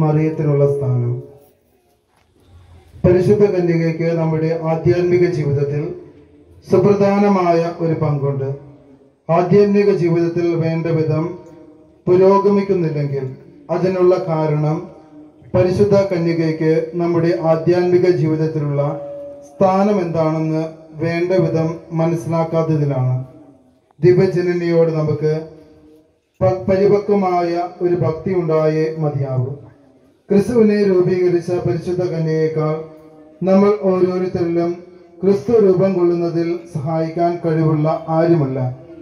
മറിയത്തിനുള്ള സ്ഥാനം പരിശുദ്ധ കന്യകയ്ക്ക് നമ്മുടെ ആധ്യാത്മിക ജീവിതത്തിൽ സുപ്രധാനമായ ഒരു പങ്കുണ്ട് ആധ്യാത്മിക ജീവിതത്തിൽ വേണ്ട വിധം പുരോഗമിക്കുന്നില്ലെങ്കിൽ അതിനുള്ള കാരണം പരിശുദ്ധ കന്യകയ്ക്ക് നമ്മുടെ ആധ്യാത്മിക ജീവിതത്തിലുള്ള സ്ഥാനം എന്താണെന്ന് വേണ്ട വിധം മനസ്സിലാക്കാത്തതിലാണ് ദിവ്യജനനിയോട് നമുക്ക് പ- പരിപക്വമായ ഒരു ഭക്തി ഉണ്ടായേ മതിയാവും ക്രിസ്തുവിനെ രൂപീകരിച്ച പരിശുദ്ധ കന്യയേക്കാൾ നമ്മൾ ഓരോരുത്തരിലും ക്രിസ്തു രൂപം കൊള്ളുന്നതിൽ സഹായിക്കാൻ കഴിവുള്ള ആരുമല്ല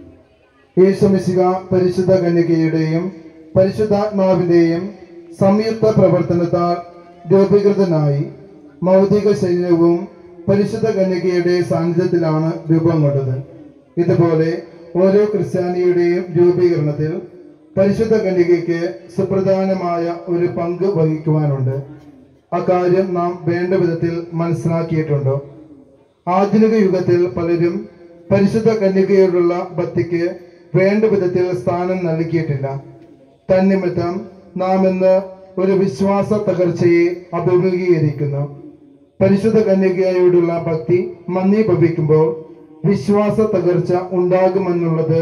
യേശുമിശിക പരിശുദ്ധ കന്യകയുടെയും പരിശുദ്ധാത്മാവിന്റെയും സംയുക്ത പ്രവർത്തനത്താൽ രൂപീകൃതനായി മൗതിക ശരീരവും പരിശുദ്ധ കന്യകയുടെ സാന്നിധ്യത്തിലാണ് രൂപം കൊണ്ടത് ഇതുപോലെ ഓരോ ക്രിസ്ത്യാനിയുടെയും രൂപീകരണത്തിൽ പരിശുദ്ധ കന്യകയ്ക്ക് സുപ്രധാനമായ ഒരു പങ്ക് വഹിക്കുവാനുണ്ട് അക്കാര്യം നാം വേണ്ട വിധത്തിൽ മനസ്സിലാക്കിയിട്ടുണ്ടോ ആധുനിക യുഗത്തിൽ പലരും പരിശുദ്ധ കന്യകയോടുള്ള ഭക്തിക്ക് വേണ്ട വിധത്തിൽ സ്ഥാനം നൽകിയിട്ടില്ല തന്നിമിത്തം നാം ഇന്ന് ഒരു വിശ്വാസ തകർച്ചയെ അഭിമുഖീകരിക്കുന്നു പരിശുദ്ധ കന്യകയോടുള്ള ഭക്തി മന്ദീഭവിക്കുമ്പോൾ വിശ്വാസ തകർച്ച ഉണ്ടാകുമെന്നുള്ളത്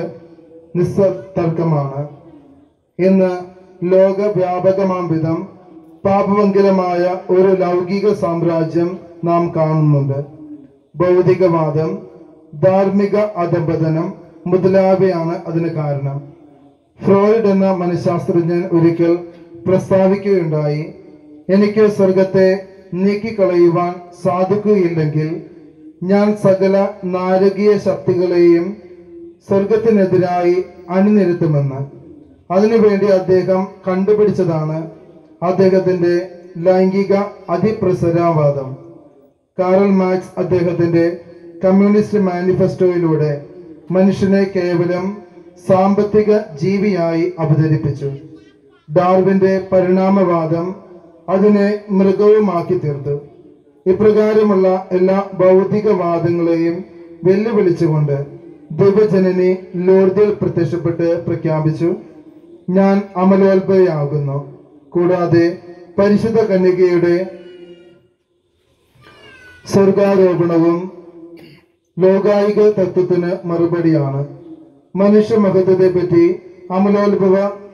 നിസ്തർക്കമാണ് ഇന്ന് ലോകവ്യാപകമാം വിധം പാപമംഗലമായ ഒരു ലൗകിക സാമ്രാജ്യം നാം കാണുന്നുണ്ട് ഭൗതികവാദം ധാർമ്മിക അധപതനം മുതലായവയാണ് അതിന് കാരണം ഫ്രോയിഡ് എന്ന മനഃശാസ്ത്രജ്ഞൻ ഒരിക്കൽ പ്രസ്താവിക്കുകയുണ്ടായി എനിക്ക് സ്വർഗത്തെ നീക്കിക്കളയുവാൻ സാധിക്കുകയില്ലെങ്കിൽ ഞാൻ സകല നാരകീയ ശക്തികളെയും സ്വർഗത്തിനെതിരായി അണിനിരത്തുമെന്ന് അതിനുവേണ്ടി അദ്ദേഹം കണ്ടുപിടിച്ചതാണ് അദ്ദേഹത്തിന്റെ ലൈംഗിക അതിപ്രസരവാദം കാറൽ മാക്സ് അദ്ദേഹത്തിന്റെ കമ്മ്യൂണിസ്റ്റ് മാനിഫെസ്റ്റോയിലൂടെ മനുഷ്യനെ കേവലം സാമ്പത്തിക ജീവിയായി അവതരിപ്പിച്ചു ഡാർവിന്റെ പരിണാമവാദം അതിനെ മൃഗവുമാക്കി തീർത്തു ഇപ്രകാരമുള്ള എല്ലാ ഭൗതികവാദങ്ങളെയും വെല്ലുവിളിച്ചുകൊണ്ട് ദിവജനനി ലോർദിൽ പ്രത്യക്ഷപ്പെട്ട് പ്രഖ്യാപിച്ചു ഞാൻ അമലോത്ഭയാകുന്നു കൂടാതെ പരിശുദ്ധ കന്യകയുടെ സ്വർഗാരോപണവും ലോകായിക തത്വത്തിന് മറുപടിയാണ് മനുഷ്യ മഹത്വത്തെ പറ്റി അമലോത്ഭവ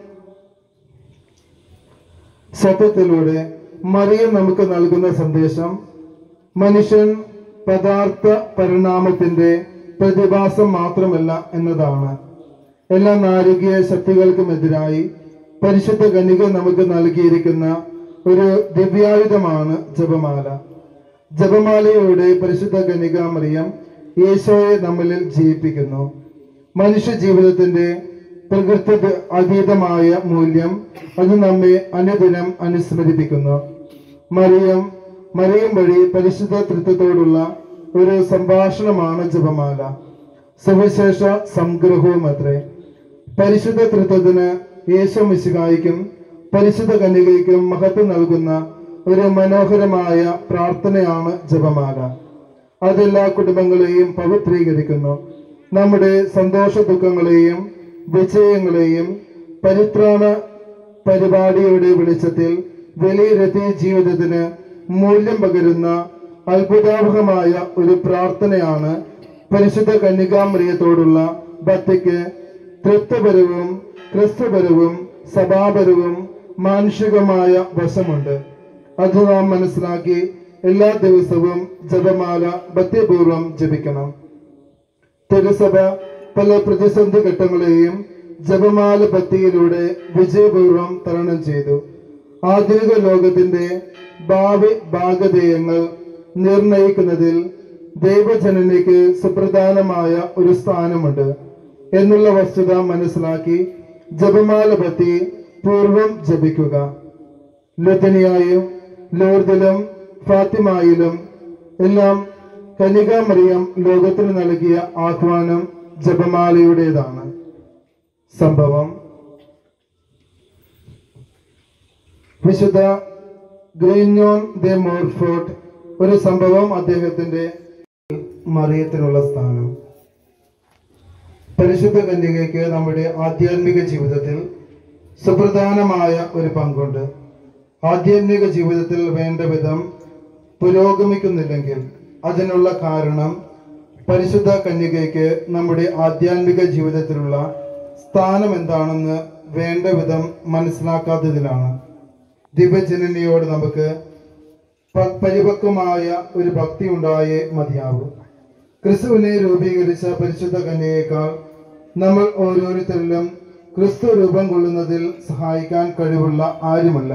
സത്യത്തിലൂടെ മറിയം നമുക്ക് നൽകുന്ന സന്ദേശം മനുഷ്യൻ പദാർത്ഥ പരിണാമത്തിന്റെ പ്രതിഭാസം മാത്രമല്ല എന്നതാണ് എല്ലാ നാരകീയ ശക്തികൾക്കുമെതിരായി പരിശുദ്ധ കന്യക നമുക്ക് നൽകിയിരിക്കുന്ന ഒരു ദിവ്യായുധമാണ് ജപമാല ജപമാലയുടെ പരിശുദ്ധ കന്യക മറിയം യേശോയെ നമ്മളിൽ ജീവിപ്പിക്കുന്നു മനുഷ്യ ജീവിതത്തിന്റെ പ്രകൃതി അതീതമായ മൂല്യം അത് നമ്മെ അനുദിനം അനുസ്മരിപ്പിക്കുന്നു മറിയം മറിയം വഴി പരിശുദ്ധ തൃത്വത്തോടുള്ള ഒരു സംഭാഷണമാണ് ജപമാല സുവിശേഷ സംഗ്രഹവും അത്രേ പരിശുദ്ധ തൃത്വത്തിന് യേശു മിശിഹായിക്കും പരിശുദ്ധ കന്യകയ്ക്കും മഹത്വം നൽകുന്ന ഒരു മനോഹരമായ പ്രാർത്ഥനയാണ് ജപമാല അതെല്ലാ കുടുംബങ്ങളെയും പവിത്രീകരിക്കുന്നു നമ്മുടെ സന്തോഷ ദുഃഖങ്ങളെയും വിജയങ്ങളെയും പരിത്രാണ പരിപാടിയുടെ വെളിച്ചത്തിൽ വിലയിരുത്തി ജീവിതത്തിന് മൂല്യം പകരുന്ന അത്ഭുതാവഹമായ ഒരു പ്രാർത്ഥനയാണ് പരിശുദ്ധ കന്യകാമറിയത്തോടുള്ള ഭക്തിക്ക് തൃത്വപരവും ക്രിസ്തുപരവും സഭാപരവും മാനുഷികമായ വശമുണ്ട് അത് നാം മനസ്സിലാക്കി എല്ലാ ദിവസവും ജപമാല ഭക്തിപൂർവം ജപിക്കണം തിരുസഭ പല പ്രതിസന്ധി ഘട്ടങ്ങളെയും ജപമാല ഭക്തിയിലൂടെ വിജയപൂർവം തരണം ചെയ്തു ആധുനിക ലോകത്തിന്റെ ഭാവി ഭാഗധേയങ്ങൾ നിർണയിക്കുന്നതിൽ ദൈവജനനിക്ക് സുപ്രധാനമായ ഒരു സ്ഥാനമുണ്ട് എന്നുള്ള വസ്തുത മനസ്സിലാക്കി ജപമാല ഭക്തി പൂർവം ജപിക്കുക ലതനിയായും ലോർദിലും ഫാത്തിമായിലും എല്ലാം കനികാമറിയം ലോകത്തിന് നൽകിയ ആഹ്വാനം ജപമാലയുടേതാണ് സംഭവം വിശുദ്ധ ഗ്രീഞ്ഞോൺ ദെ മോർഫോർട്ട് ഒരു സംഭവം അദ്ദേഹത്തിന്റെ മറിയത്തിനുള്ള സ്ഥാനം പരിശുദ്ധ കന്യകയ്ക്ക് നമ്മുടെ ആധ്യാത്മിക ജീവിതത്തിൽ സുപ്രധാനമായ ഒരു പങ്കുണ്ട് ആധ്യാത്മിക ജീവിതത്തിൽ വേണ്ട വിധം പുരോഗമിക്കുന്നില്ലെങ്കിൽ അതിനുള്ള കാരണം പരിശുദ്ധ കന്യകയ്ക്ക് നമ്മുടെ ആധ്യാത്മിക ജീവിതത്തിലുള്ള സ്ഥാനം എന്താണെന്ന് വേണ്ട വിധം മനസ്സിലാക്കാത്തതിലാണ് ദിവ്യജനനിയോട് നമുക്ക് പ- പരിപക്വമായ ഒരു ഭക്തി ഉണ്ടായേ മതിയാവും ക്രിസ്തുവിനെ രൂപീകരിച്ച പരിശുദ്ധ കന്യയേക്കാൾ നമ്മൾ ഓരോരുത്തരിലും ക്രിസ്തു രൂപം കൊള്ളുന്നതിൽ സഹായിക്കാൻ കഴിവുള്ള ആരുമല്ല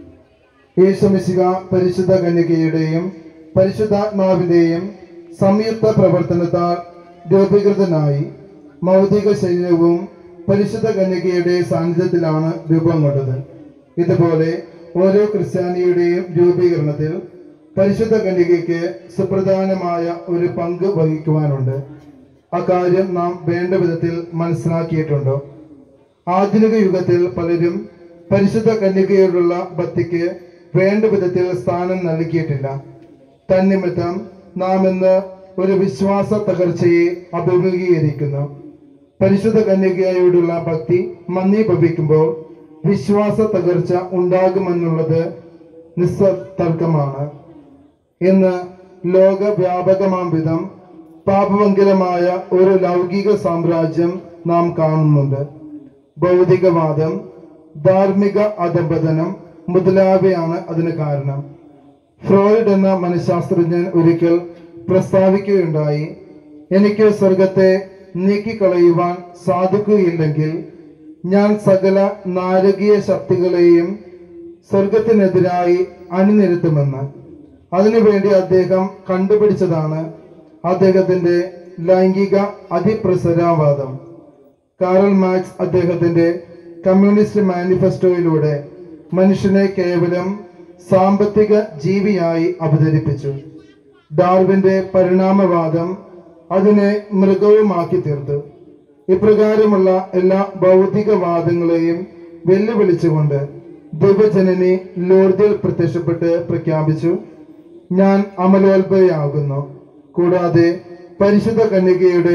യേശുമിശിക പരിശുദ്ധ കന്യകയുടെയും പരിശുദ്ധാത്മാവിന്റെയും സംയുക്ത പ്രവർത്തനത്താൽ രൂപീകൃതനായി മൗതിക ശരീരവും പരിശുദ്ധ കന്യകയുടെ സാന്നിധ്യത്തിലാണ് രൂപം കൊണ്ടത് ഇതുപോലെ ഓരോ ക്രിസ്ത്യാനിയുടെയും രൂപീകരണത്തിൽ പരിശുദ്ധ കന്യകയ്ക്ക് സുപ്രധാനമായ ഒരു പങ്ക് വഹിക്കുവാനുണ്ട് അക്കാര്യം നാം വേണ്ട വിധത്തിൽ മനസ്സിലാക്കിയിട്ടുണ്ടോ ആധുനിക യുഗത്തിൽ പലരും പരിശുദ്ധ കന്യകയോടുള്ള ഭക്തിക്ക് വേണ്ട വിധത്തിൽ സ്ഥാനം നൽകിയിട്ടില്ല തന്നിമിത്തം നാം ഇന്ന് ഒരു വിശ്വാസ തകർച്ചയെ അഭിമുഖീകരിക്കുന്നു പരിശുദ്ധ കന്യകയോടുള്ള ഭക്തി മന്ദീഭവിക്കുമ്പോൾ വിശ്വാസ തകർച്ച ഉണ്ടാകുമെന്നുള്ളത് നിസ്തർക്കമാണ് ഇന്ന് ലോകവ്യാപകമാം വിധം പാപമംഗലമായ ഒരു ലൗകിക സാമ്രാജ്യം നാം കാണുന്നുണ്ട് ഭൗതികവാദം ധാർമ്മിക അധപതനം മുതലായവയാണ് അതിന് കാരണം ഫ്രോയിഡ് എന്ന മനഃശാസ്ത്രജ്ഞൻ ഒരിക്കൽ പ്രസ്താവിക്കുകയുണ്ടായി എനിക്ക് സ്വർഗത്തെ നീക്കിക്കളയുവാൻ സാധിക്കുകയില്ലെങ്കിൽ ഞാൻ സകല നാരകീയ ശക്തികളെയും സ്വർഗത്തിനെതിരായി അണിനിരത്തുമെന്ന് അതിനുവേണ്ടി അദ്ദേഹം കണ്ടുപിടിച്ചതാണ് അദ്ദേഹത്തിന്റെ ലൈംഗിക അതിപ്രസരവാദം കാറൽ മാക്സ് അദ്ദേഹത്തിന്റെ കമ്മ്യൂണിസ്റ്റ് മാനിഫെസ്റ്റോയിലൂടെ മനുഷ്യനെ കേവലം സാമ്പത്തിക ജീവിയായി അവതരിപ്പിച്ചു ഡാർവിന്റെ പരിണാമവാദം അതിനെ മൃഗവുമാക്കി തീർത്തു ഇപ്രകാരമുള്ള എല്ലാ ഭൗതികവാദങ്ങളെയും വെല്ലുവിളിച്ചുകൊണ്ട് ദിവജനനി ലോർദിൽ പ്രത്യക്ഷപ്പെട്ട് പ്രഖ്യാപിച്ചു ഞാൻ അമലോത്ഭയാകുന്നു കൂടാതെ പരിശുദ്ധ കന്യകയുടെ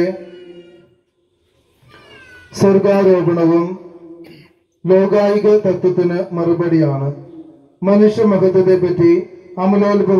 സ്വർഗാരോപണവും ലോകായിക തത്വത്തിന് മറുപടിയാണ് മനുഷ്യ മഹത്വത്തെ പറ്റി അമലോത്ഭവ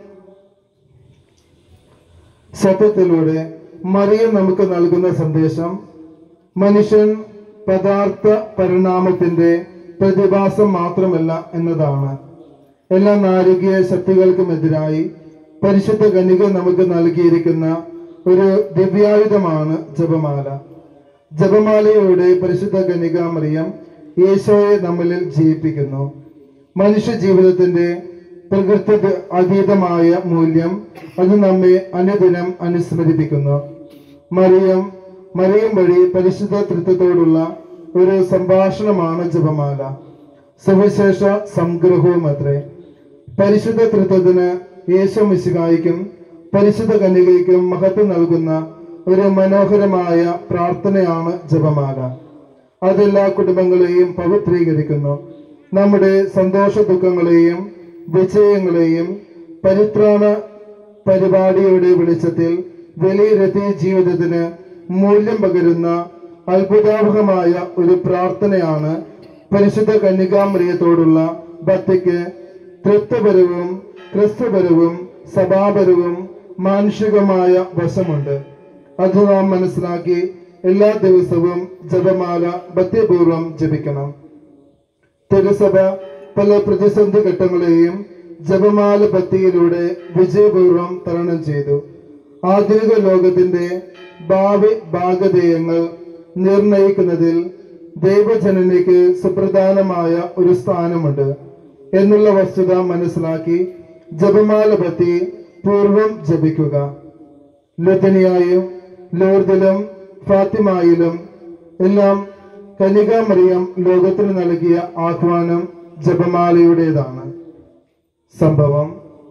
സത്യത്തിലൂടെ മറിയം നമുക്ക് നൽകുന്ന സന്ദേശം മനുഷ്യൻ പദാർത്ഥ പരിണാമത്തിന്റെ പ്രതിഭാസം മാത്രമല്ല എന്നതാണ് എല്ലാ നാരകീയ ശക്തികൾക്കുമെതിരായി പരിശുദ്ധ കന്യക നമുക്ക് നൽകിയിരിക്കുന്ന ഒരു ദിവ്യായുധമാണ് ജപമാല ജപമാലയോടെ പരിശുദ്ധ കന്യക മറിയം യേശോയെ നമ്മളിൽ ജയിപ്പിക്കുന്നു മനുഷ്യ ജീവിതത്തിന്റെ പ്രകൃതി അതീതമായ മൂല്യം അത് നമ്മെ അനുദിനം അനുസ്മരിപ്പിക്കുന്നു മറിയം മറിയം വഴി പരിശുദ്ധ തൃത്വത്തോടുള്ള ഒരു സംഭാഷണമാണ് ജപമാല സുവിശേഷ സംഗ്രഹവും അത്രേ പരിശുദ്ധ തൃത്വത്തിന് യേശു മിശിഹായിക്കും പരിശുദ്ധ കന്യകയ്ക്കും മഹത്വം നൽകുന്ന ഒരു മനോഹരമായ പ്രാർത്ഥനയാണ് ജപമാല അതെല്ലാ കുടുംബങ്ങളെയും പവിത്രീകരിക്കുന്നു നമ്മുടെ സന്തോഷ ദുഃഖങ്ങളെയും വിജയങ്ങളെയും പരിത്രാണ പരിപാടിയുടെ വെളിച്ചത്തിൽ വിലയിരുത്തി ജീവിതത്തിന് മൂല്യം പകരുന്ന അത്ഭുതാവഹമായ ഒരു പ്രാർത്ഥനയാണ് പരിശുദ്ധ കന്യകാമറിയത്തോടുള്ള ഭക്തിക്ക് തൃത്വപരവും ക്രിസ്തുപരവും സഭാപരവും മാനുഷികമായ വശമുണ്ട് അത് നാം മനസ്സിലാക്കി എല്ലാ ദിവസവും ജപമാല ഭക്തിപൂർവം ജപിക്കണം തിരുസഭ പല പ്രതിസന്ധി ഘട്ടങ്ങളെയും ജപമാല ഭക്തിയിലൂടെ വിജയപൂർവം തരണം ചെയ്തു ആധുനിക ലോകത്തിന്റെ ഭാവി ഭാഗധേയങ്ങൾ നിർണയിക്കുന്നതിൽ ദൈവജനനിക്ക് സുപ്രധാനമായ ഒരു സ്ഥാനമുണ്ട് എന്നുള്ള വസ്തുത മനസ്സിലാക്കി ജപമാല ഭക്തി പൂർവം ജപിക്കുക ലതനിയായും ലോർദിലും ഫാത്തിമായിലും എല്ലാം കനികാമറിയം ലോകത്തിന് നൽകിയ ആഹ്വാനം ജപമാലയുടേതാണ് സംഭവം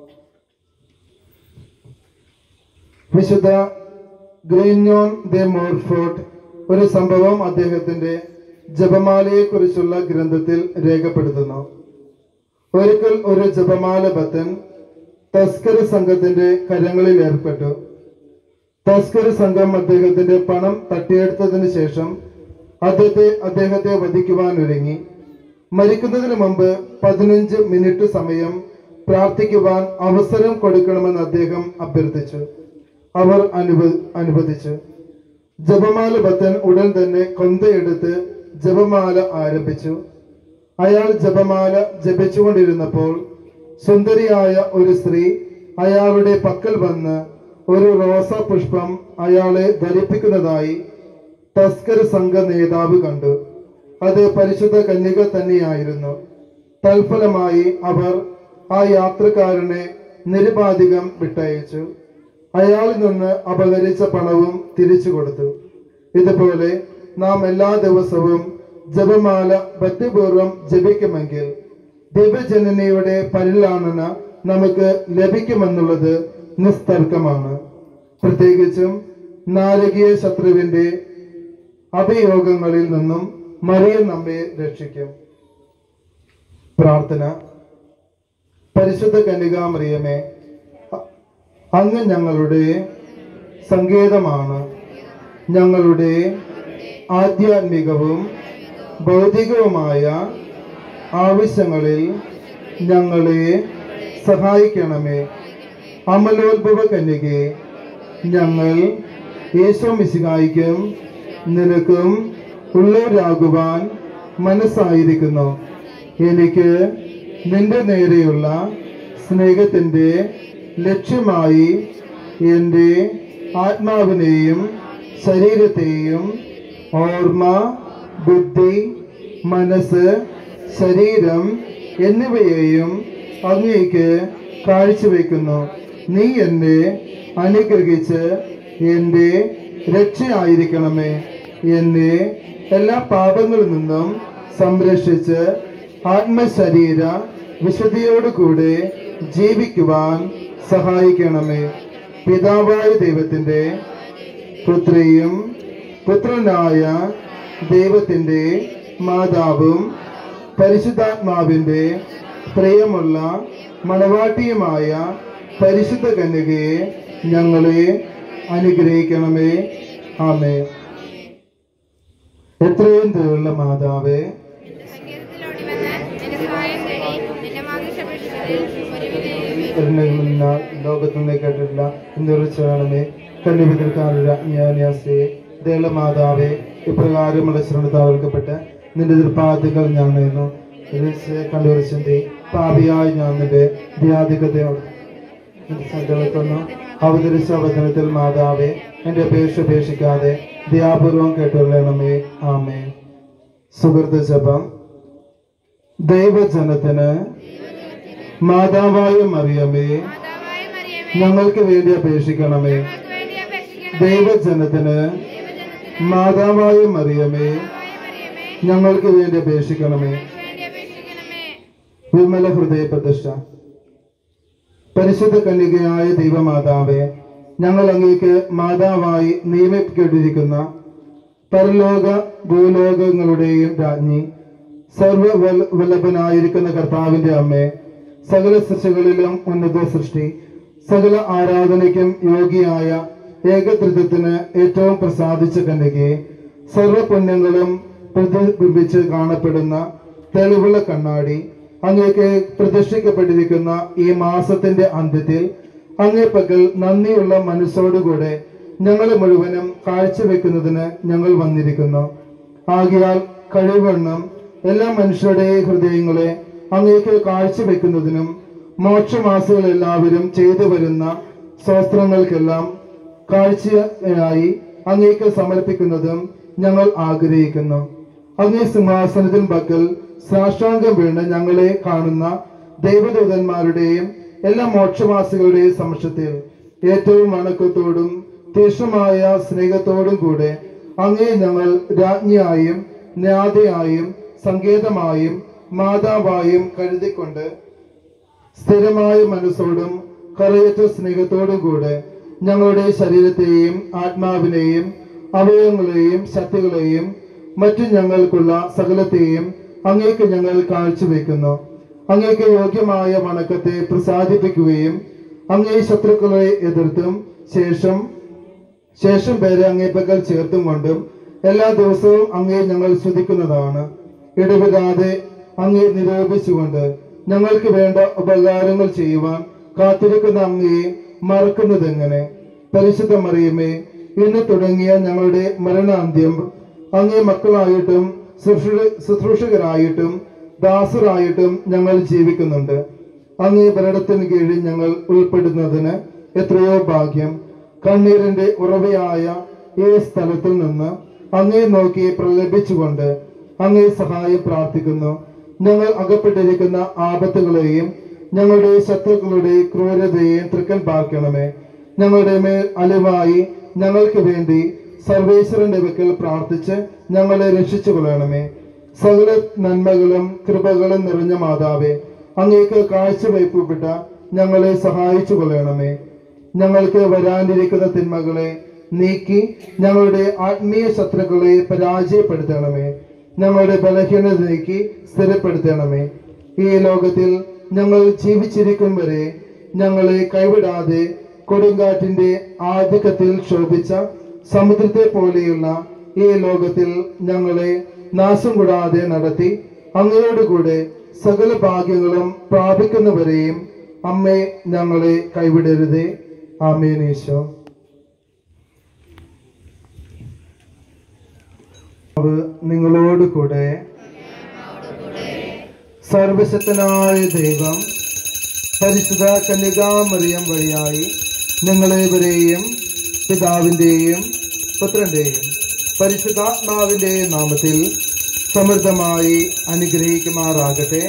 വിശുദ്ധ ഗ്രീഞ്ഞോൺ ദെ മോർഫോർട്ട് ഒരു സംഭവം അദ്ദേഹത്തിന്റെ ജപമാലയെക്കുറിച്ചുള്ള ഗ്രന്ഥത്തിൽ രേഖപ്പെടുത്തുന്നു ഒരിക്കൽ ഒരു ജപമാല ഭക്തൻ തസ്കര സംഘത്തിന്റെ കരങ്ങളിൽ ഏർപ്പെട്ടു തസ്കര സംഘം അദ്ദേഹത്തിന്റെ പണം തട്ടിയെടുത്തതിനു ശേഷം അദ്ദേഹത്തെ അദ്ദേഹത്തെ വധിക്കുവാൻ ഒരുങ്ങി മരിക്കുന്നതിന് മുമ്പ് പതിനഞ്ച് മിനിറ്റ് സമയം പ്രാർത്ഥിക്കുവാൻ അവസരം കൊടുക്കണമെന്ന് അദ്ദേഹം അഭ്യർത്ഥിച്ചു അവർ അനുവ അനുവദിച്ചു ജപമാല ഭക്തൻ ഉടൻ തന്നെ കൊന്തയെടുത്ത് ജപമാല ആരംഭിച്ചു അയാൾ ജപമാല ജപിച്ചുകൊണ്ടിരുന്നപ്പോൾ സുന്ദരിയായ ഒരു സ്ത്രീ അയാളുടെ പക്കൽ വന്ന് ഒരു റോസാ പുഷ്പം അയാളെ ധരിപ്പിക്കുന്നതായി തസ്കര സംഘ നേതാവ് കണ്ടു അത് പരിശുദ്ധ കന്യക തന്നെയായിരുന്നു തൽഫലമായി അവർ ആ യാത്രക്കാരനെ നിരുപാധികം വിട്ടയച്ചു അയാളിൽ നിന്ന് അപഹരിച്ച പണവും തിരിച്ചു കൊടുത്തു ഇതുപോലെ നാം എല്ലാ ദിവസവും ജപമാല ഭക്തിപൂർവം ജപിക്കുമെങ്കിൽ ദിവ്യജനനിയുടെ പരിലാളന നമുക്ക് ലഭിക്കുമെന്നുള്ളത് നിസ്തർക്കമാണ് പ്രത്യേകിച്ചും നാരകീയ ശത്രുവിന്റെ അഭിയോഗങ്ങളിൽ നിന്നും മറിയ നമ്മെ രക്ഷിക്കും പ്രാർത്ഥന പരിശുദ്ധ കന്യകാമറിയമേ അ- അങ്ങ് ഞങ്ങളുടെ സങ്കേതമാണ് ഞങ്ങളുടെ ആധ്യാത്മികവും ഭൗതികവുമായ ആവശ്യങ്ങളിൽ ഞങ്ങളെ സഹായിക്കണമേ അമലോത്ഭവ കന്യകെ ഞങ്ങൾ യേശോ മിശിഹായിക്കും നിനക്കും ഉള്ളവരാകുവാൻ മനസ്സായിരിക്കുന്നു എനിക്ക് നിന്റെ നേരെയുള്ള സ്നേഹത്തിന്റെ ലക്ഷ്യമായി എൻ്റെ ആത്മാവിനെയും ശരീരത്തെയും ഓർമ്മ ബുദ്ധി മനസ്സ് ശരീരം എന്നിവയെയും അങ്ങേക്ക് കാഴ്ചവെക്കുന്നു നീ എന്നെ അനുഗ്രഹിച്ച് എൻ്റെ രക്ഷയായിരിക്കണമേ എന്നെ എല്ലാ പാപങ്ങളിൽ നിന്നും സംരക്ഷിച്ച് ആത്മശരീര വിശുദ്ധിയോടുകൂടെ ജീവിക്കുവാൻ സഹായിക്കണമേ പിതാവായ ദൈവത്തിന്റെ പുത്രിയും പുത്രനായ ദൈവത്തിന്റെ മാതാവും പരിശുദ്ധാത്മാവിന്റെ പ്രിയമുള്ള മണവാട്ടിയുമായ പരിശുദ്ധ കന്യകയെ ഞങ്ങളെ അനുഗ്രഹിക്കണമേ ആമേ എത്രയും ദയുള്ള മാതാവേ സങ്കേതത്തിലോടി വന്ന് എന്റെ സഹായം തേടി എന്റെ മാതൃശപേക്ഷിച്ചതിൽ ഒരു വിനയമേ കരുണയുള്ള ലോകത്തിൽ നിന്ന് കേട്ടിട്ടില്ല എന്തുറച്ചാണമേ കണ്ടുപിടിക്കാനുള്ള ജ്ഞാനിയാശ്രയെ ദയുള്ള മാതാവേ ഇപ്രകാരമുള്ള ശ്രമത്താവൽക്കപ്പെട്ട് നിന്റെ ദൃപ്പാദികൾ ഞാൻ നേരുന്നു കണ്ടുവരച്ചെന്തി പാപിയായി ഞാൻ നിന്റെ ധ്യാധികതയോട് സങ്കല്പിക്കുന്നു അവതരിച്ച വചനത്തിൽ മാതാവേ എന്റെ അപേക്ഷ ഉപേക്ഷിക്കാതെ ദയാപൂർവം കേട്ടുകൊള്ളണമേ ആമേ സുഹൃത്ത് ജപം ദൈവജനത്തിന് മാതാവായ മറിയമേ മാതാവായ മറിയമേ ഞങ്ങൾക്ക് വേണ്ടി അപേക്ഷിക്കണമേ ഞങ്ങൾക്ക് വേണ്ടി അപേക്ഷിക്കണം ദൈവജനത്തിന് ദൈവജനത്തിന് മാതാവായ മറിയമേ മാതാവായ മറിയമേ ഞങ്ങൾക്ക് വേണ്ടി അപേക്ഷിക്കണമേ ഞങ്ങൾക്ക് വേണ്ടി അപേക്ഷിക്കണമേ വിമല ഹൃദയ പ്രതിഷ്ഠ പരിശുദ്ധ കന്യകയായ ദൈവമാതാവേ ഞങ്ങൾ അങ്ങേക്ക് മാതാവായി നിയമിക്കപ്പെട്ടിരിക്കുന്ന പരലോക ഭൂലോകങ്ങളുടെയും രാജ്ഞി സർവവല്ലഭനായിരിക്കുന്ന കർത്താവിന്റെ അമ്മേ സകല സൃഷ്ടികളിലും ഉന്നത സൃഷ്ടി സകല ആരാധനയ്ക്കും യോഗ്യയായ ഏകതൃത്വത്തിന് ഏറ്റവും പ്രസാദിച്ച കന്യകയെ സർവപുണ്യങ്ങളും പ്രതിബിംബിച്ച് കാണപ്പെടുന്ന തെളിവുള്ള കണ്ണാടി അങ്ങേക്ക് പ്രതിഷ്ഠിക്കപ്പെട്ടിരിക്കുന്ന ഈ മാസത്തിന്റെ അന്ത്യത്തിൽ അങ്ങേ പക്കൽ നന്ദിയുള്ള മനസ്സോടുകൂടെ ഞങ്ങളെ മുഴുവനും കാഴ്ചവെക്കുന്നതിന് ഞങ്ങൾ വന്നിരിക്കുന്നു ആകിയാൽ കഴിവണ്ണം എല്ലാ മനുഷ്യരുടെ ഹൃദയങ്ങളെ അങ്ങേക്ക് കാഴ്ചവെക്കുന്നതിനും മോക്ഷമാസികൾ എല്ലാവരും ചെയ്തു വരുന്ന ശാസ്ത്രങ്ങൾക്കെല്ലാം കാഴ്ചയായി അങ്ങേക്ക് സമർപ്പിക്കുന്നതും ഞങ്ങൾ ആഗ്രഹിക്കുന്നു അങ്ങേ സിംഹാസനത്തിൻ പക്കൽ സാഷ്ടാംഗം വീണ് ഞങ്ങളെ കാണുന്ന ദൈവദൂതന്മാരുടെയും എല്ലാ മോക്ഷവാസികളുടെയും സമക്ഷത്തിൽ ഏറ്റവും വണക്കത്തോടും തീക്ഷ്ണമായ സ്നേഹത്തോടും കൂടെ അങ്ങേ ഞങ്ങൾ രാജ്ഞിയായും ജ്ഞാതയായും സങ്കേതമായും മാതാവായും കരുതിക്കൊണ്ട് സ്ഥിരമായ മനസ്സോടും കറയറ്റ സ്നേഹത്തോടും കൂടെ ഞങ്ങളുടെ ശരീരത്തെയും ആത്മാവിനെയും അവയവങ്ങളെയും ശക്തികളെയും മറ്റു ഞങ്ങൾക്കുള്ള സകലത്തെയും അങ്ങേക്ക് ഞങ്ങൾ കാഴ്ചവെക്കുന്നു അങ്ങേക്ക് യോഗ്യമായ വണക്കത്തെ പ്രസാദിപ്പിക്കുകയും അങ്ങേ ശത്രുക്കളെ എതിർത്തും ശേഷം ശേഷം പേരെ അങ്ങേപ്പക്കൽ ചേർത്തും കൊണ്ടും എല്ലാ ദിവസവും അങ്ങേ ഞങ്ങൾ സ്തുതിക്കുന്നതാണ് ഇടവിടാതെ അങ്ങേ നിരൂപിച്ചുകൊണ്ട് ഞങ്ങൾക്ക് വേണ്ട ഉപകാരങ്ങൾ ചെയ്യുവാൻ കാത്തിരിക്കുന്ന അങ്ങയെ മറക്കുന്നതെങ്ങനെ പരിശുദ്ധ മറിയമേ ഇന്ന് തുടങ്ങിയ ഞങ്ങളുടെ മരണാന്ത്യം അങ്ങേ മക്കളായിട്ടും ശുശ്രൂ- ശുശ്രൂഷകരായിട്ടും ദാസരായിട്ടും ഞങ്ങൾ ജീവിക്കുന്നുണ്ട് അങ്ങേ ഭരണത്തിന് കീഴിൽ ഞങ്ങൾ ഉൾപ്പെടുന്നതിന് എത്രയോ ഭാഗ്യം കണ്ണീരിന്റെ ഉറവയായ ഈ സ്ഥലത്തിൽ നിന്ന് അങ്ങേ നോക്കി പ്രലപിച്ചുകൊണ്ട് അങ്ങേ സഹായം പ്രാർത്ഥിക്കുന്നു ഞങ്ങൾ അകപ്പെട്ടിരിക്കുന്ന ആപത്തുകളെയും ഞങ്ങളുടെ ശത്രുക്കളുടെ ക്രൂരതയെയും തൃക്കൻ പാർക്കണമേ ഞങ്ങളുടെ മേൽ അലിവായി ഞങ്ങൾക്ക് വേണ്ടി സർവേശ്വരന്റെ വെക്കൽ പ്രാർത്ഥിച്ച് ഞങ്ങളെ രക്ഷിച്ചു കൊള്ളണമേ സകല നന്മകളും കൃപകളും നിറഞ്ഞ മാതാവേ അങ്ങേക്ക് കാഴ്ചവയ്പപ്പെട്ട ഞങ്ങളെ സഹായിച്ചു കൊള്ളണമേ ഞങ്ങൾക്ക് വരാനിരിക്കുന്ന തിന്മകളെ നീക്കി ഞങ്ങളുടെ ആത്മീയ ശത്രുക്കളെ പരാജയപ്പെടുത്തണമേ ഞങ്ങളുടെ ബലഹീനത നീക്കി സ്ഥിരപ്പെടുത്തണമേ ഈ ലോകത്തിൽ ഞങ്ങൾ ജീവിച്ചിരിക്കും വരെ ഞങ്ങളെ കൈവിടാതെ കൊടുങ്കാറ്റിന്റെ ആധിക്യത്തിൽ ശോഭിച്ച സമുദ്രത്തെ പോലെയുള്ള ഈ ലോകത്തിൽ ഞങ്ങളെ നാശം കൂടാതെ നടത്തി അങ്ങയോടുകൂടെ സകല ഭാഗ്യങ്ങളും പ്രാപിക്കുന്നവരെയും അമ്മേ ഞങ്ങളെ കൈവിടരുതേ ആമേനീശോ കർത്താവ് നിങ്ങളോട് കൂടെ സർവശക്തനായ ദൈവം പരിശുദ്ധ കന്യകാമറിയം വഴിയായി നിങ്ങളേവരെയും പിതാവിന്റെയും പുത്രന്റെയും പരിശുദ്ധാത്മാവിന്റെയും നാമത്തിൽ സമൃദ്ധമായി അനുഗ്രഹിക്കുമാറാകട്ടെ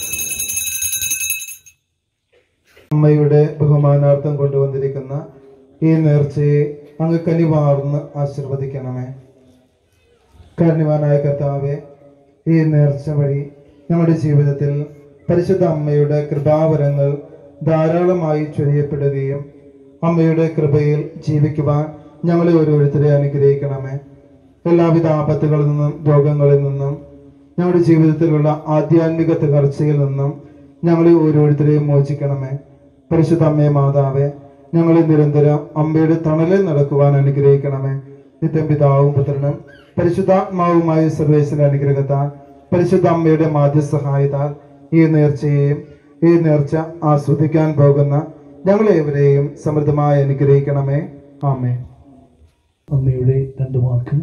അമ്മയുടെ ബഹുമാനാർത്ഥം കൊണ്ടുവന്നിരിക്കുന്ന ഈ നേർച്ചയെ അങ്ങ് കനിവാർന്ന് ആശീർവദിക്കണമേ കാരണവാനായ കർത്താവെ ഈ നേർച്ച വഴി നമ്മുടെ ജീവിതത്തിൽ പരിശുദ്ധ അമ്മയുടെ കൃപാവരങ്ങൾ ധാരാളമായി ചൊരിയപ്പെടുകയും അമ്മയുടെ കൃപയിൽ ജീവിക്കുവാൻ ഞങ്ങളെ ഓരോരുത്തരെ അനുഗ്രഹിക്കണമേ എല്ലാവിധ ആപത്തുകളിൽ നിന്നും രോഗങ്ങളിൽ നിന്നും ഞങ്ങളുടെ ജീവിതത്തിലുള്ള ആധ്യാത്മിക തകർച്ചയിൽ നിന്നും ഞങ്ങളെ ഓരോരുത്തരെയും മോചിക്കണമേ പരിശുദ്ധ അമ്മയെ മാതാവേ ഞങ്ങളെ നിരന്തരം അമ്മയുടെ തണലിൽ നടക്കുവാൻ അനുഗ്രഹിക്കണമേ നിത്യം പിതാവും പുത്രനും പരിശുദ്ധാത്മാവുമായ സർവേശ്വര അനുഗ്രഹത്താൽ പരിശുദ്ധ അമ്മയുടെ മാധ്യസഹായത്താൽ ഈ നേർച്ചയെയും ഈ നേർച്ച ആസ്വദിക്കാൻ പോകുന്ന ഞങ്ങളേവരെയും സമൃദ്ധമായി അനുഗ്രഹിക്കണമേ ആമേ അമ്മയുടെ രണ്ട് വാക്ക്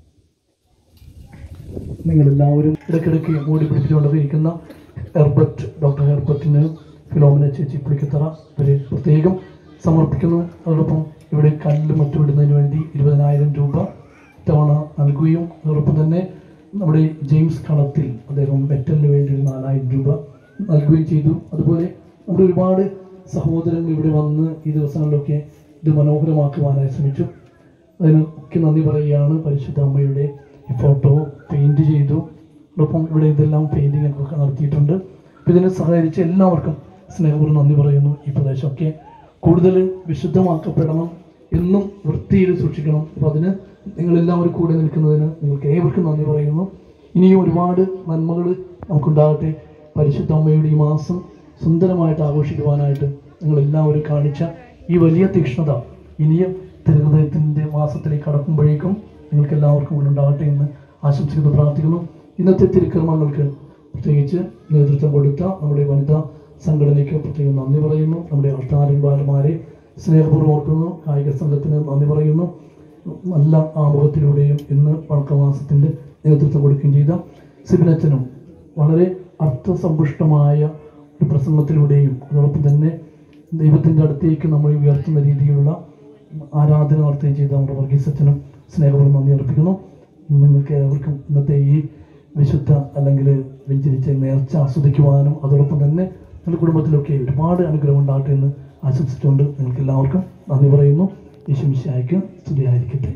നിങ്ങളെല്ലാവരും ഇടയ്ക്കിടയ്ക്ക് മൂടി പിടിച്ചുകൊണ്ടിരിക്കുന്ന ഹെർബർട്ട് ഡോക്ടർ ഹെർബർട്ടിന് ഫിലോമിന ചേച്ചി പുളിക്കത്തറ ഇവരെ പ്രത്യേകം സമർപ്പിക്കുന്നു അതോടൊപ്പം ഇവിടെ കല്ല് മറ്റും ഇടുന്നതിന് വേണ്ടി ഇരുപതിനായിരം രൂപ ഇത്തവണ നൽകുകയും അതോടൊപ്പം തന്നെ നമ്മുടെ ജെയിംസ് കളത്തിൽ അദ്ദേഹം മെറ്റലിന് വേണ്ടി ഒരു നാലായിരം രൂപ നൽകുകയും ചെയ്തു അതുപോലെ നമ്മുടെ ഒരുപാട് സഹോദരങ്ങൾ ഇവിടെ വന്ന് ഈ ദിവസങ്ങളിലൊക്കെ ഇത് മനോഹരമാക്കുവാനായി ശ്രമിച്ചു അതിന് ഒക്കെ നന്ദി പറയുകയാണ് പരിശുദ്ധ അമ്മയുടെ ഈ ഫോട്ടോ പെയിന്റ് ചെയ്തു അതോടൊപ്പം ഇവിടെ ഇതെല്ലാം പെയിന്റിംഗ് ഒക്കെ നടത്തിയിട്ടുണ്ട് അപ്പോൾ ഇതിനെ സഹകരിച്ച എല്ലാവർക്കും സ്നേഹപൂർവ്വം നന്ദി പറയുന്നു ഈ പ്രദേശമൊക്കെ കൂടുതൽ വിശുദ്ധമാക്കപ്പെടണം എന്നും വൃത്തിയിൽ സൂക്ഷിക്കണം അപ്പോൾ അതിന് നിങ്ങളെല്ലാവരും കൂടെ നിൽക്കുന്നതിന് നിങ്ങൾക്ക് ഏവർക്കും നന്ദി പറയുന്നു ഇനിയും ഒരുപാട് നന്മകൾ നമുക്കുണ്ടാകട്ടെ പരിശുദ്ധ അമ്മയുടെ ഈ മാസം സുന്ദരമായിട്ട് ആഘോഷിക്കുവാനായിട്ട് നിങ്ങളെല്ലാവരും കാണിച്ച ഈ വലിയ തീക്ഷ്ണത ഇനിയും തിരുഹൃദയത്തിൻ്റെ മാസത്തിലേക്ക് കടക്കുമ്പോഴേക്കും നിങ്ങൾക്ക് എല്ലാവർക്കും കൂടെ ഉണ്ടാകട്ടെ എന്ന് ആശംസിക്കുന്നു പ്രാർത്ഥിക്കുന്നു ഇന്നത്തെ തിരുക്കർമ്മങ്ങൾക്ക് പ്രത്യേകിച്ച് നേതൃത്വം കൊടുത്ത നമ്മുടെ വനിതാ സംഘടനയ്ക്ക് പ്രത്യേകം നന്ദി പറയുന്നു നമ്മുടെ അഷ്ടാരന്മാരെ സ്നേഹപൂർവ്വം ഓർക്കുന്നു കായിക സംഘത്തിന് നന്ദി പറയുന്നു നല്ല ആമുഖത്തിലൂടെയും ഇന്ന് വണക്കമാസത്തിൻ്റെ നേതൃത്വം കൊടുക്കുകയും ചെയ്ത സിബിനച്ചനും വളരെ അർത്ഥസമ്പുഷ്ടമായ ഒരു പ്രസംഗത്തിലൂടെയും അതോടൊപ്പം തന്നെ ദൈവത്തിൻ്റെ അടുത്തേക്ക് നമ്മൾ ഉയർത്തുന്ന രീതിയിലുള്ള ആരാധന നടത്തുകയും ചെയ്ത നമ്മുടെ വർഗീസ് അച്ഛനും സ്നേഹപൂർവ്വം നന്ദി അർപ്പിക്കുന്നു നിങ്ങൾക്ക് ഏവർക്കും ഇന്നത്തെ ഈ വിശുദ്ധ അല്ലെങ്കിൽ വെഞ്ചരിച്ച നേർച്ച ആസ്വദിക്കുവാനും അതോടൊപ്പം തന്നെ നിങ്ങളുടെ കുടുംബത്തിലൊക്കെ ഒരുപാട് അനുഗ്രഹം ഉണ്ടാകട്ടെ എന്ന് ആശംസിച്ചുകൊണ്ട് നിങ്ങൾക്ക് എല്ലാവർക്കും നന്ദി പറയുന്നു യേശുമിശായ്ക്ക് സ്തുതിയായിരിക്കട്ടെ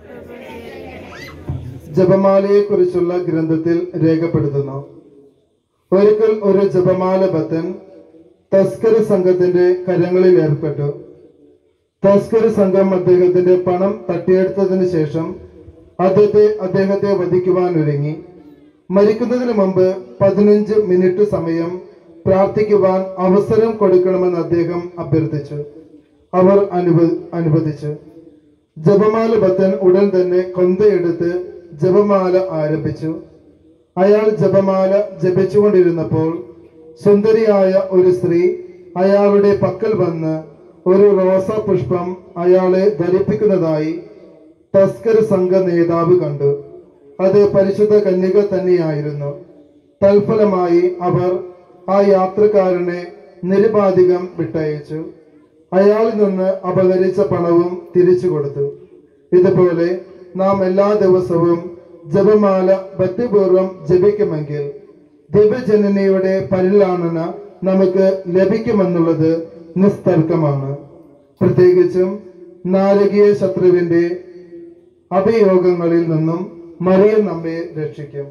ജപമാലയെ കുറിച്ചുള്ള ഗ്രന്ഥത്തിൽ രേഖപ്പെടുത്തുന്നു ഒരിക്കൽ ഒരു ജപമാല ഭക്തൻ തസ്കര സംഘത്തിന്റെ കരങ്ങളിൽ ഏർപ്പെട്ടു തസ്കര സംഘം അദ്ദേഹത്തിന്റെ പണം തട്ടിയെടുത്തതിന് ശേഷം അദ്ദേഹത്തെ അദ്ദേഹത്തെ വധിക്കുവാൻ ഒരുങ്ങി മരിക്കുന്നതിന് മുമ്പ് പതിനഞ്ച് മിനിറ്റ് സമയം പ്രാർത്ഥിക്കുവാൻ അവസരം കൊടുക്കണമെന്ന് അദ്ദേഹം അഭ്യർത്ഥിച്ചു അവർ അനുവ അനുവദിച്ചു ജപമാല ഭക്തൻ ഉടൻ തന്നെ കൊന്തയെടുത്ത് ജപമാല ആരംഭിച്ചു അയാൾ ജപമാല ജപിച്ചുകൊണ്ടിരുന്നപ്പോൾ സുന്ദരിയായ ഒരു സ്ത്രീ അയാളുടെ പക്കൽ വന്ന് ഒരു റോസാ പുഷ്പം അയാളെ ധരിപ്പിക്കുന്നതായി തസ്കര സംഘ നേതാവ് കണ്ടു അത് പരിശുദ്ധ കന്യക തന്നെയായിരുന്നു തൽഫലമായി അവർ ആ യാത്രക്കാരനെ നിരുപാധികം വിട്ടയച്ചു അയാളിൽ നിന്ന് അപഹരിച്ച പണവും തിരിച്ചു കൊടുത്തു ഇതുപോലെ നാം എല്ലാ ദിവസവും ജപമാല ഭക്തിപൂർവം ജപിക്കുമെങ്കിൽ ദിവ്യജനനിയുടെ പരിലാളന നമുക്ക് ലഭിക്കുമെന്നുള്ളത് നിസ്തർക്കമാണ് പ്രത്യേകിച്ചും നാരകീയ ശത്രുവിന്റെ അഭിയോഗങ്ങളിൽ നിന്നും മറിയം നമ്മെ രക്ഷിക്കും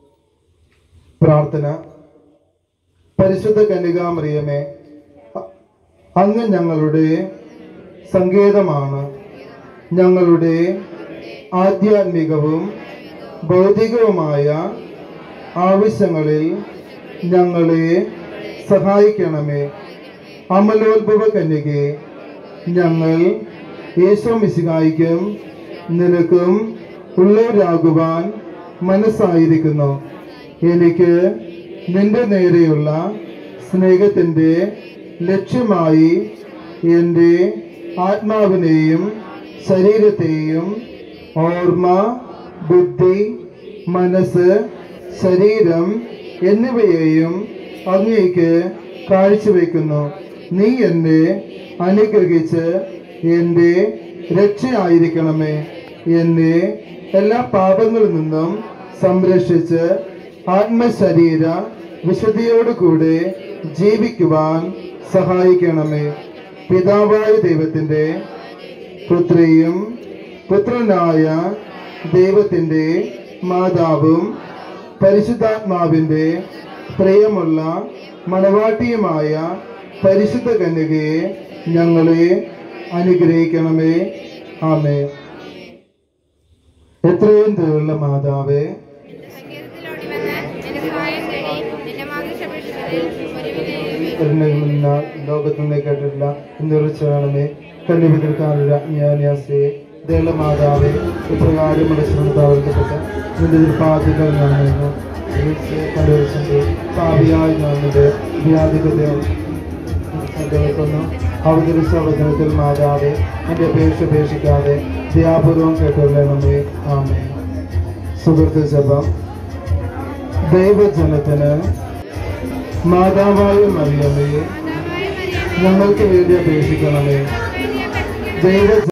പ്രാർത്ഥന പരിശുദ്ധ കന്യകാമറിയമേ അ- അങ്ങ് ഞങ്ങളുടെ സങ്കേതമാണ് ഞങ്ങളുടെ ആധ്യാത്മികവും ഭൗതികവുമായ ആവശ്യങ്ങളിൽ ഞങ്ങളെ സഹായിക്കണമേ അമലോത്ഭവ കന്യകെ ഞങ്ങൾ യേശോ മിശിഹായിക്കും നിനക്കും ഉള്ളവരാകുവാൻ മനസ്സായിരിക്കുന്നു എനിക്ക് നിന്റെ നേരെയുള്ള സ്നേഹത്തിൻ്റെ ലക്ഷ്യമായി എൻ്റെ ആത്മാവിനെയും ശരീരത്തെയും ഓർമ്മ ബുദ്ധി മനസ്സ് ശരീരം എന്നിവയെയും അങ്ങേക്ക് കാഴ്ചവെക്കുന്നു നീ എന്നെ അനുഗ്രഹിച്ച് എൻ്റെ രക്ഷയായിരിക്കണമേ എന്നെ എല്ലാ പാപങ്ങളിൽ നിന്നും സംരക്ഷിച്ച് ആത്മശരീര വിശുദ്ധിയോടുകൂടെ ജീവിക്കുവാൻ സഹായിക്കണമേ പിതാവായ ദൈവത്തിൻ്റെ പുത്രിയും പുത്രനായ ദൈവത്തിൻ്റെ മാതാവും പരിശുദ്ധാത്മാവിൻ്റെ പ്രിയമുള്ള മണവാട്ടിയുമായ പരിശുദ്ധ കന്യകയെ ഞങ്ങളെ അനുഗ്രഹിക്കണമേ ആമേ എത്രയും ദയുള്ള മാതാവേ സങ്കേതത്തിലോടി വന്ന് എന്റെ സഹായം തേടി എന്റെ മാതൃശപേക്ഷകളിൽ ഒരു വിലയും കരുണകളുള്ള ലോകത്തുനിന്ന് കേട്ടിട്ടില്ല എന്നുറച്ചു വേണമേ കല്ലുവികൾക്കാനുള്ള ജ്ഞാനിയാസേ ദേളമാതാവേ ഇപ്രകാരമുള്ള ശ്രമത്താവർക്കപ്പെട്ട നിന്റെ പാതികൾ ഞാനെന്ന് കണ്ടുവരിച്ചു പാപിയായി ഞാനിത് വ്യാധികതയോ കേൾക്കുന്നു അവതരിച്ച വചനത്തിൽ മാതാവേ എൻ്റെ അപേക്ഷ ഉപേക്ഷിക്കാതെ ദയാപൂർവം കേട്ടുകൊള്ളണമേ ആമേ സുഹൃത്ത് ജപം ദൈവജനത്തിന് മാതാവായ മറിയമേ മാതാവായ മറിയമേ ഞങ്ങൾക്ക് വേണ്ടി അപേക്ഷിക്കണമേ വേണ്ടി അപേക്ഷിക്കണം ദൈവ